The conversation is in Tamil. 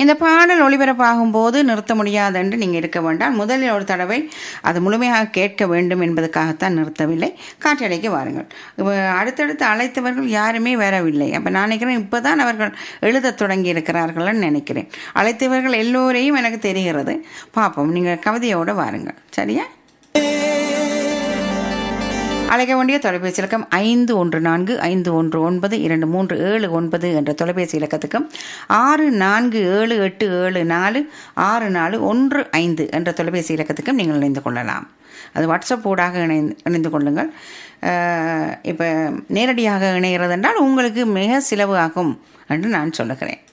இந்த பாடல் ஒளிபரப்பாகும் போது நிறுத்த முடியாது என்று நீங்கள் இருக்க வேண்டாம் முதலில் ஒரு தடவை அது முழுமையாக கேட்க வேண்டும் என்பதற்காகத்தான் நிறுத்தவில்லை காற்றடைக்கு வாருங்கள் இப்ப அடுத்தடுத்து அழைத்தவர்கள் யாருமே வரவில்லை அப்போ நான் நினைக்கிறேன் இப்போ தான் அவர்கள் எழுதத் தொடங்கி இருக்கிறார்கள்னு நினைக்கிறேன் அழைத்தவர்கள் எல்லோரையும் எனக்கு தெரிகிறது பார்ப்போம் நீங்கள் கவிதையோடு வாருங்கள் சரியா அழைக்க வேண்டிய தொலைபேசி இலக்கம் ஐந்து ஒன்று நான்கு ஐந்து ஒன்று ஒன்பது இரண்டு மூன்று ஏழு ஒன்பது என்ற தொலைபேசி இலக்கத்துக்கும் ஆறு நான்கு ஏழு எட்டு ஏழு நாலு ஆறு நாலு ஒன்று ஐந்து என்ற தொலைபேசி இலக்கத்துக்கும் நீங்கள் இணைந்து கொள்ளலாம் அது வாட்ஸ்அப் ஊடாக இணைந்து இணைந்து கொள்ளுங்கள் இப்போ நேரடியாக இணைகிறது என்றால் உங்களுக்கு மிக சிலவு ஆகும் என்று நான் சொல்லுகிறேன்